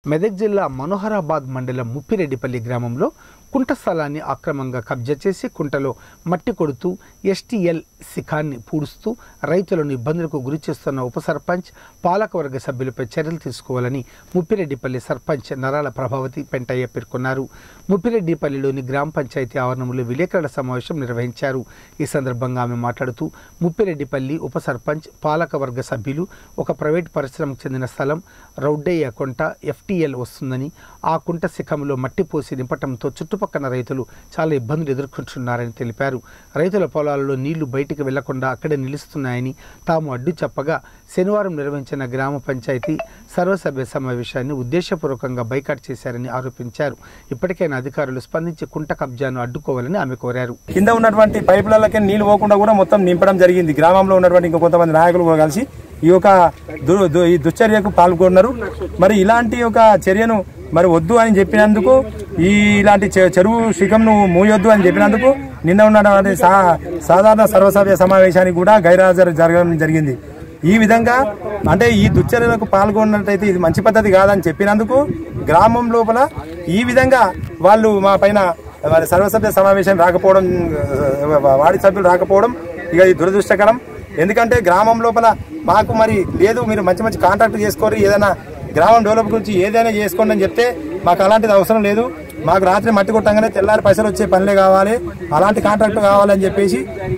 మెదక్ జిల్లా మనోహరాబాద్ మండలం ముప్పిరెడ్డిపల్లి గ్రామంలో కుంట స్థలాన్ని అక్రమంగా కబ్జా చేసి కుంటలో మట్టి కొడుతూ ఎస్టీఎల్ శిఖాన్ని పూడుస్తూ రైతులను ఇబ్బందులకు గురి చేస్తున్న ఉప సర్పంచ్ పాలకవర్గ సభ్యులపై చర్యలు తీసుకోవాలని ముప్పిరెడ్డిపల్లి సర్పంచ్ నరాల ప్రభావతి పెంటయ్య పేర్కొన్నారు ముప్పిరెడ్డిపల్లిలోని గ్రామ పంచాయతీ ఆవరణంలో విలేకరుల సమావేశం నిర్వహించారు ఈ సందర్భంగా ఆమె మాట్లాడుతూ ముప్పిరెడ్డిపల్లి ఉప సర్పంచ్ పాలకవర్గ సభ్యులు ఒక ప్రైవేట్ పరిశ్రమకు చెందిన స్థలం రౌడ్డయ్య కొంట ఎఫ్టీఎల్ వస్తుందని ఆ కుంట శిఖంలో మట్టి పోసి నింపటంతో చుట్టుపక్కల రైతులు చాలా ఇబ్బందులు ఎదుర్కొంటున్నారని తెలిపారు రైతుల పొలాలలో నీళ్లు బయటికి వెళ్లకుండా అక్కడే నిలుస్తున్నాయని తాము అడ్డు చెప్పగా శనివారం నిర్వహించిన గ్రామ పంచాయతీ సర్వసభ్య సమావేశాన్ని ఉద్దేశపూర్వకంగా బైకాట్ చేశారని ఆరోపించారు ఇప్పటికైనా అధికారులు స్పందించి కుంట కబ్జాను అడ్డుకోవాలని ఆమె కోరారు కింద ఉన్నటువంటి పైపులకి నీళ్లు పోకుండా కూడా మొత్తం నింపడం జరిగింది గ్రామంలో ఉన్నటువంటి ఇంకా కొంతమంది నాయకులు కూడా కలిసి ఈ యొక్క దు- దు- ఈ దుశ్చర్యకు పాల్గొన్నారు మరి ఇలాంటి ఒక చర్యను మరి వద్దు అని చెప్పినందుకు ఈ ఇలాంటి చె- చెరువు శిఖంను మూయొద్దు అని చెప్పినందుకు నిన్న ఉన్నటువంటి సా- సాధారణ సర్వసభ్య సమావేశానికి కూడా గైరాజరు జరగడం జరిగింది ఈ విధంగా అంటే ఈ దుశ్చర్యలకు పాల్గొన్నట్టయితే ఇది మంచి పద్ధతి కాదని చెప్పినందుకు గ్రామం లోపల ఈ విధంగా వాళ్ళు మా పైన వారి సర్వసభ్య సమావేశం రాకపోవడం ఆ, వాడి సభ్యులు రాకపోవడం ఇక ఇది దురదృష్టకరం ఎందుకంటే గ్రామం లోపల మాకు మరి లేదు మీరు మంచి మంచి కాంట్రాక్ట్ చేసుకోరు ఏదైనా గ్రామం డెవలప్ గురించి ఏదైనా చేసుకోండి అని చెప్తే మాకు అలాంటిది అవసరం లేదు మాకు రాత్రి మట్టి కొట్టంగానే తెల్లారి పైసలు వచ్చే పనులే కావాలి అలాంటి కాంట్రాక్ట్ కావాలని చెప్పేసి